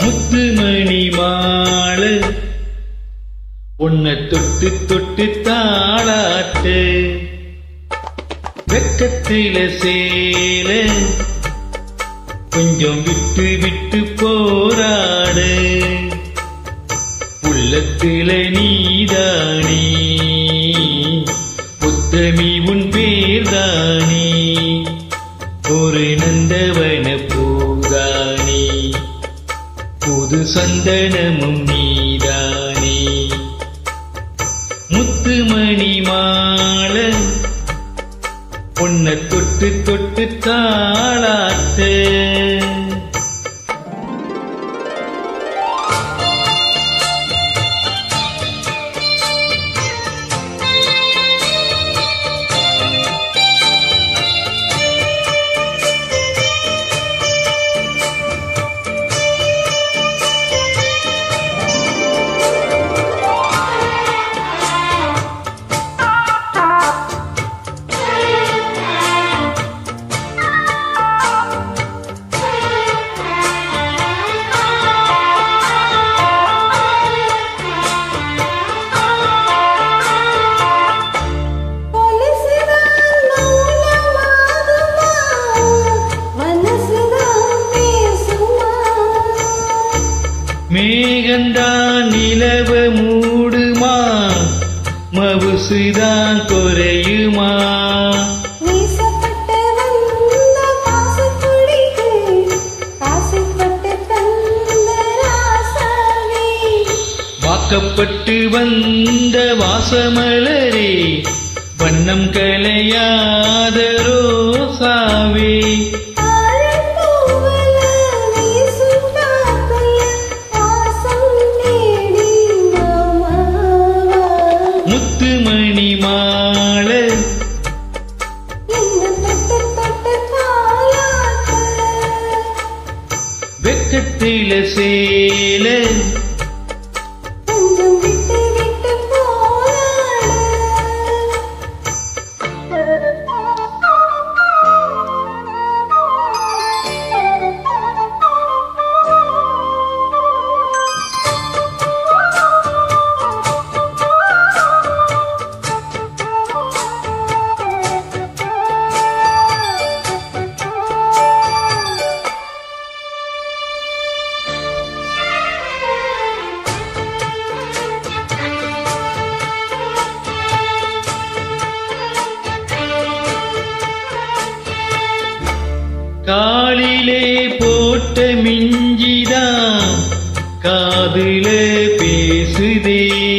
முத்துமணி மாலை உன்னை தொட்டு தொட்டு தாளாட்டு வெக்கத்தில சேல கொஞ்சம் விட்டு விட்டு போராடு உள்ளத்தில நீதானே உத்தமி உன் பேர்தானே ஒரு நந்தவன பூதானே புது சந்தனமும் நீதானே முத்துமணி மாலை உன்னை தொட்டு தொட்டு தாளாத்து கொலுசுதான் மௌனமாகுமா மனசுதான் பேசுமா மேகந்தான் நிலவ மூடுமா மவுசுதான் குறையுமா வீசப்பட்டு வந்த பாசத்துளிகள் ஆசைப்பட்டு தந்த ராசாவே வாக்கப்பட்டு வந்த வாசமலரே வண்ணம் கலையாத ரோசாவே ஆழப்பூவல வீசும் காத்துல வாசம் தேடி மாமாவா முத்துமணி மாலை என்ன தொட்டு தொட்டு தாலாட்ட வெக்கத்தில சேல கொஞ்சம் விட்டு விட்டு காலிலே போட்ட மிஞ்சிதான் காதுல பேசுதே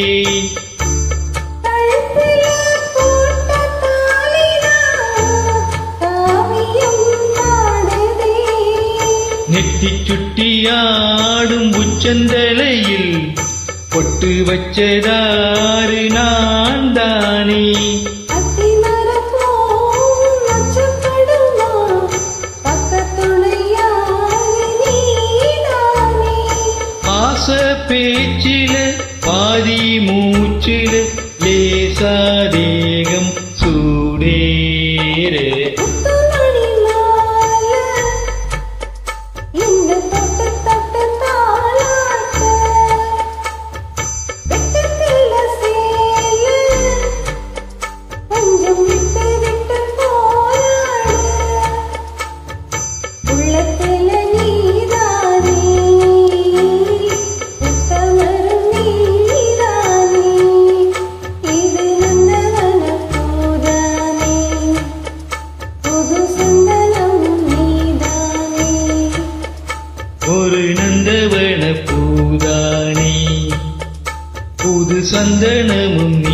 கழுத்துல போட்ட தாலிதான் காவியம் பாடுதே நெத்தி சுட்டியாடும் உச்சந்தலையில் பொட்டு வச்சதாறு நான் தானே அத்தி மரப்போம் நச்சப்படுமா பக்கத்துணையாய் நீதானே ஆச பேச்சில பாதி மூச்சில லேசா தேகம் சூடேற முத்துமணி மாலை இந்த தொட்டு தொட்டு தாலாட்ட வெட்டத்தில சேல கொஞ்சம் விட்டு விட்டு போராட உள்ளத்துல நீதானே உத்தமரும் நீதானே இது நந்தவன பூதானே புது சந்தனம் நீதானே ஒரு நந்தவன பூதானே புது சந்தனமும் நீ